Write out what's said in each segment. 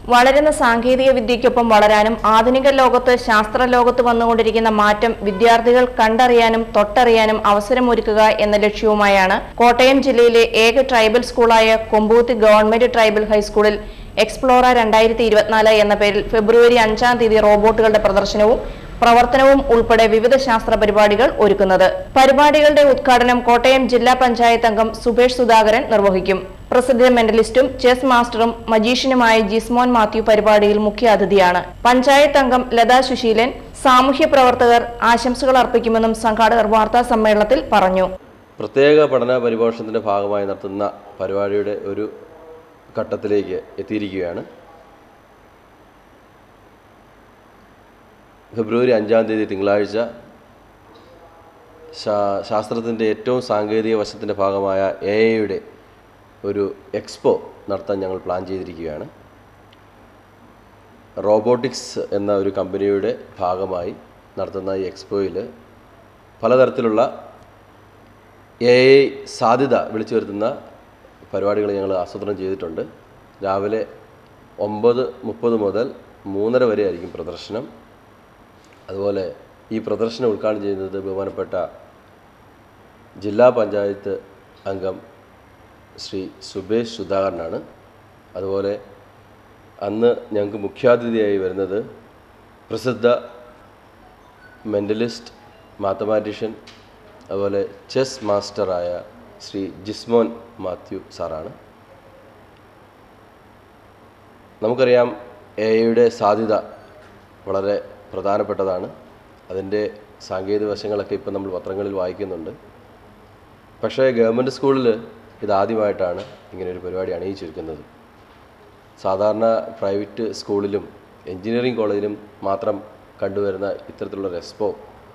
വളരുന്ന സാങ്കേതിക വിദ്യയ്ക്കൊപ്പം വളരാനും ആധുനിക ലോകത്ത് ശാസ്ത്ര ലോകത്ത് വന്നുകൊണ്ടിരിക്കുന്ന മാറ്റം വിദ്യാർത്ഥികൾ കണ്ടറിയാനും തൊട്ടറിയാനും അവസരമൊരുക്കുക എന്ന ലക്ഷ്യവുമായാണ് കോട്ടയം ജില്ലയിലെ ഏക ട്രൈബൽ സ്കൂളായ കൊമ്പൂത്തി ഗവൺമെന്റ് ട്രൈബൽ ഹൈസ്കൂളിൽ എക്സ്പ്ലോറ രണ്ടായിരത്തി ഇരുപത്തിനാല് എന്ന പേരിൽ ഫെബ്രുവരി അഞ്ചാം തീയതി റോബോട്ടുകളുടെ പ്രദർശനവും പ്രവർത്തനവും ഉൾപ്പെടെ വിവിധ ശാസ്ത്ര പരിപാടികൾ ഒരുക്കുന്നത് പരിപാടികളുടെ ഉദ്ഘാടനം കോട്ടയം ജില്ലാ പഞ്ചായത്ത് അംഗം സുബേഷ് സുധാകരൻ നിർവഹിക്കും പ്രസിദ്ധ മെന്റലിസ്റ്റും ചെസ് മാസ്റ്ററും മജീഷ്യനുമായ ജിസ്മോൻ മാത്യു പരിപാടിയിൽ മുഖ്യ അതിഥിയാണ് പഞ്ചായത്ത് അംഗം ലതാ സുശീലൻ സാമൂഹ്യ പ്രവർത്തകർ ആശംസകൾ അർപ്പിക്കുമെന്നും സംഘാടകർ വാർത്താ സമ്മേളനത്തിൽ പറഞ്ഞു പ്രത്യേക പഠന പരിപോഷണത്തിൻ്റെ ഭാഗമായി നടത്തുന്ന പരിപാടിയുടെ ഒരു ഘട്ടത്തിലേക്ക് എത്തിയിരിക്കുകയാണ് ഫെബ്രുവരി അഞ്ചാം തീയതി തിങ്കളാഴ്ച ശാ ശാസ്ത്രത്തിൻ്റെ ഏറ്റവും സാങ്കേതിക വശത്തിൻ്റെ ഭാഗമായ എ ഐയുടെ ഒരു എക്സ്പോ നടത്താൻ ഞങ്ങൾ പ്ലാൻ ചെയ്തിരിക്കുകയാണ് റോബോട്ടിക്സ് എന്ന ഒരു കമ്പനിയുടെ ഭാഗമായി നടത്തുന്ന ഈ എക്സ്പോയിൽ പലതരത്തിലുള്ള എ ഐ സാധ്യത വിളിച്ചു വരുത്തുന്ന പരിപാടികൾ ഞങ്ങൾ ആസൂത്രണം ചെയ്തിട്ടുണ്ട് രാവിലെ ഒമ്പത് മുപ്പത് മുതൽ മൂന്നര വരെ ആയിരിക്കും പ്രദർശനം അതുപോലെ ഈ പ്രദർശനം ഉദ്ഘാടനം ചെയ്യുന്നത് ബഹുമാനപ്പെട്ട ജില്ലാ പഞ്ചായത്ത് അംഗം ശ്രീ സുബേഷ് സുധാകരനാണ് അതുപോലെ അന്ന് ഞങ്ങൾക്ക് മുഖ്യാതിഥിയായി വരുന്നത് പ്രസിദ്ധ മെൻ്റലിസ്റ്റ് മാത്തമാറ്റീഷ്യൻ അതുപോലെ ചെസ് മാസ്റ്ററായ ശ്രീ ജിസ്മോൻ മാത്യു സാറാണ് നമുക്കറിയാം എ ഐയുടെ സാധ്യത വളരെ പ്രധാനപ്പെട്ടതാണ് അതിൻ്റെ സാങ്കേതിക വശങ്ങളൊക്കെ ഇപ്പം നമ്മൾ പത്രങ്ങളിൽ വായിക്കുന്നുണ്ട് പക്ഷേ ഗവൺമെൻറ് സ്കൂളിൽ ഇതാദ്യമായിട്ടാണ് ഇങ്ങനെ ഒരു പരിപാടി അണിയിച്ചൊരുക്കുന്നത് സാധാരണ പ്രൈവറ്റ് സ്കൂളിലും എൻജിനീയറിംഗ് കോളേജിലും മാത്രം കണ്ടുവരുന്ന ഇത്തരത്തിലുള്ള റെസ്പോ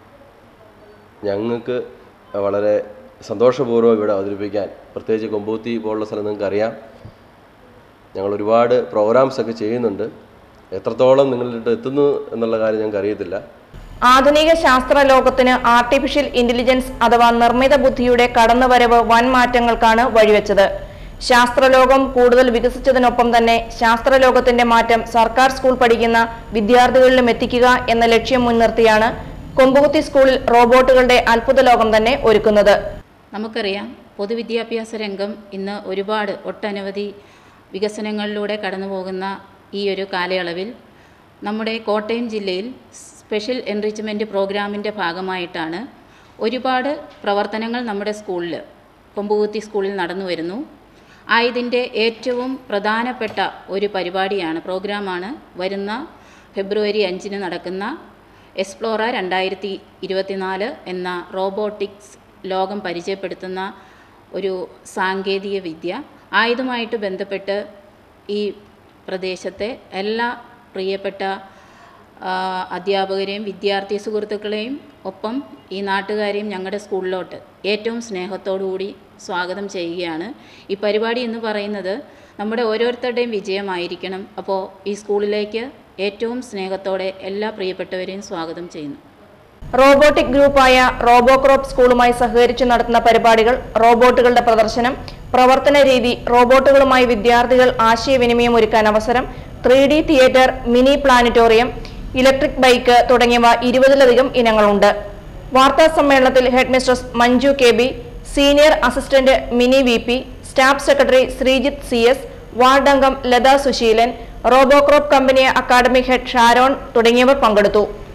ഞങ്ങൾക്ക് വളരെ സന്തോഷപൂർവ്വം ഇവിടെ അവതരിപ്പിക്കാൻ പ്രത്യേകിച്ച് കൊമ്പൂത്തി പോലുള്ള സ്ഥലം നിങ്ങൾക്കറിയാം ഞങ്ങൾ ഒരുപാട് പ്രോഗ്രാംസ് ഒക്കെ ചെയ്യുന്നുണ്ട് എത്രത്തോളം നിങ്ങളുടെ എത്തുന്നു എന്നുള്ള കാര്യം ഞങ്ങൾക്ക് അറിയത്തില്ല ആധുനിക ശാസ്ത്ര ലോകത്തിന് ആർട്ടിഫിഷ്യൽ ഇന്റലിജൻസ് അഥവാ നിർമ്മിത ബുദ്ധിയുടെ കടന്നുവരവ് വൻ മാറ്റങ്ങൾക്കാണ് വഴിവെച്ചത് ശാസ്ത്രലോകം കൂടുതൽ വികസിച്ചതിനൊപ്പം തന്നെ ശാസ്ത്രലോകത്തിന്റെ മാറ്റം സർക്കാർ സ്കൂൾ പഠിക്കുന്ന വിദ്യാർത്ഥികളിലും എത്തിക്കുക എന്ന ലക്ഷ്യം മുൻനിർത്തിയാണ് കൊമ്പുകുത്തി സ്കൂളിൽ റോബോട്ടുകളുടെ അത്ഭുത ലോകം തന്നെ ഒരുക്കുന്നത് നമുക്കറിയാം പൊതുവിദ്യാഭ്യാസ രംഗം ഇന്ന് ഒരുപാട് ഒട്ടനവധി വികസനങ്ങളിലൂടെ കടന്നു പോകുന്ന ഈ ഒരു കാലയളവിൽ നമ്മുടെ കോട്ടയം ജില്ലയിൽ സ്പെഷ്യൽ എൻറിച്ച്മെൻറ്റ് പ്രോഗ്രാമിൻ്റെ ഭാഗമായിട്ടാണ് ഒരുപാട് പ്രവർത്തനങ്ങൾ നമ്മുടെ സ്കൂളിൽ കൊമ്പുകുത്തി സ്കൂളിൽ നടന്നു വരുന്നു ആയതിൻ്റെ ഏറ്റവും പ്രധാനപ്പെട്ട ഒരു പരിപാടിയാണ് പ്രോഗ്രാമാണ് വരുന്ന ഫെബ്രുവരി അഞ്ചിന് നടക്കുന്ന എക്സ്പ്ലോറ രണ്ടായിരത്തി ഇരുപത്തിനാല് എന്ന റോബോട്ടിക്സ് ലോകം പരിചയപ്പെടുത്തുന്ന ഒരു സാങ്കേതിക വിദ്യ ആയുധമായിട്ട് ബന്ധപ്പെട്ട് ഈ പ്രദേശത്തെ എല്ലാ പ്രിയപ്പെട്ട ആ, അധ്യാപകരെയും വിദ്യാർത്ഥി സുഹൃത്തുക്കളെയും ഒപ്പം ഈ നാട്ടുകാരെയും ഞങ്ങളുടെ സ്കൂളിലോട്ട് ഏറ്റവും സ്നേഹത്തോടുകൂടി സ്വാഗതം ചെയ്യുകയാണ് ഈ പരിപാടി എന്ന് പറയുന്നത് നമ്മുടെ ഓരോരുത്തരുടെയും വിജയമായിരിക്കണം അപ്പോൾ ഈ സ്കൂളിലേക്ക് ഏറ്റവും സ്നേഹത്തോടെ എല്ലാ പ്രിയപ്പെട്ടവരെയും സ്വാഗതം ചെയ്യുന്നു റോബോട്ടിക് ഗ്രൂപ്പായ റോബോക്രോപ്പ് സ്കൂളുമായി സഹകരിച്ച് നടത്തുന്ന പരിപാടികൾ റോബോട്ടുകളുടെ പ്രദർശനം പ്രവർത്തന രീതി റോബോട്ടുകളുമായി വിദ്യാർത്ഥികൾ ആശയവിനിമയം ഒരുക്കാൻ അവസരം three D theatre mini planetarium electric bike തുടങ്ങിയവ ഇരുപതിലധികം ഇനങ്ങളുണ്ട് വാർത്താ സമ്മേളനത്തിൽ head mistress Manju K B senior assistant Mini V P staff secretary Sreejith C S ward അംഗം Latha Susheelan Robocrop company academic head Sharon തുടങ്ങിയവർ പങ്കെടുത്തു